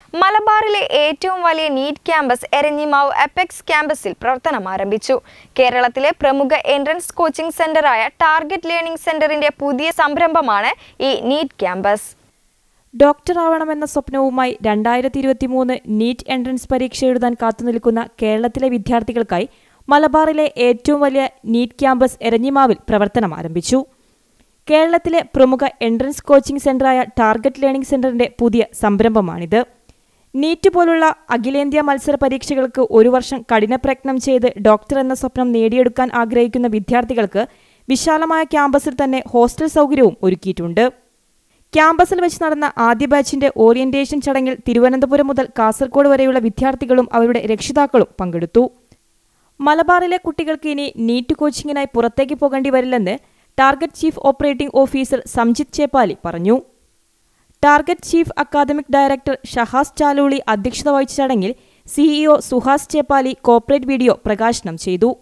മലബാറിലെ ഏറ്റവും വലിയ നീറ്റ് ക്യാമ്പസ് എരഞ്ഞിമാവ് അപെക്സ് ക്യാമ്പസിൽ പ്രവർത്തനം ആരംഭിച്ചു കേരളത്തിലെ പ്രമുഖ എൻട്രൻസ് കോച്ചിംഗ് സെന്ററായ ടാർഗറ്റ് ലേണിംഗ് സെന്ററിന്റെ പുതിയ സംരംഭമാണ് ഈ നീറ്റ് ക്യാമ്പസ് ഡോക്ടർ ആവണമെന്ന സ്വപ്നവുമായി രണ്ടായിരത്തി ഇരുപത്തി മൂന്ന് നീറ്റ് എൻട്രൻസ് പരീക്ഷ എഴുതാൻ കാത്തുനിൽക്കുന്ന കേരളത്തിലെ വിദ്യാർത്ഥികൾക്കായി മലബാറിലെ ഏറ്റവും വലിയ നീറ്റ് ക്യാമ്പസ് എരഞ്ഞിമാവിൽ പ്രവർത്തനം ആരംഭിച്ചു കേരളത്തിലെ പ്രമുഖ എൻട്രൻസ് കോച്ചിംഗ് സെന്ററായ ടാർഗറ്റ് ലേണിംഗ് സെന്ററിന്റെ പുതിയ സംരംഭമാണിത് നീറ്റ് പോലുള്ള അഖിലേന്ത്യാ മത്സര പരീക്ഷകൾക്ക് ഒരു വർഷം കഠിനപ്രയത്നം ചെയ്ത് ഡോക്ടർ എന്ന സ്വപ്നം നേടിയെടുക്കാൻ ആഗ്രഹിക്കുന്ന വിദ്യാർത്ഥികൾക്ക് വിശാലമായ ക്യാമ്പസിൽ തന്നെ ഹോസ്റ്റൽ സൗകര്യവും ഒരുക്കിയിട്ടുണ്ട് ക്യാമ്പസിൽ വെച്ച് നടന്ന ആദ്യ ബാച്ചിന്റെ ഓറിയന്റേഷൻ ചടങ്ങിൽ തിരുവനന്തപുരം മുതൽ കാസർഗോഡ് വരെയുള്ള വിദ്യാർത്ഥികളും അവരുടെ രക്ഷിതാക്കളും പങ്കെടുത്തു മലബാറിലെ കുട്ടികൾക്ക് ഇനി നീറ്റ് കോച്ചിങ്ങിനായി പുറത്തേക്ക് പോകേണ്ടി വരില്ലെന്ന് target chief operating officer Samjith Cheppali പറഞ്ഞു target chief academic director Shahas Chaluli അധ്യക്ഷത വഹിച്ച ചടങ്ങിൽ CEO Suhas Cheppali corporate video പ്രകാശനം ചെയ്തു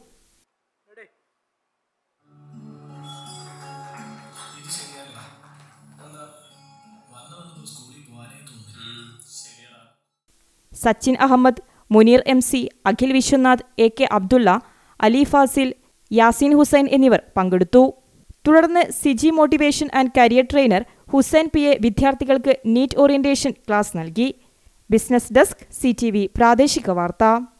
Sachin Ahammed Muneer M C Akhil Viswanath A K Abdulla Ali Fasil Yaseen Hussain എന്നിവർ പങ്കെടുത്തു തുടർന്ന് Siji motivation and career trainer Hussain P A വിദ്യാർത്ഥികൾക്ക് നീറ്റ് ഓറിയന്റേഷൻ ക്ലാസ് നൽകി ബിസിനസ് ഡെസ്ക് സി പ്രാദേശിക വാർത്ത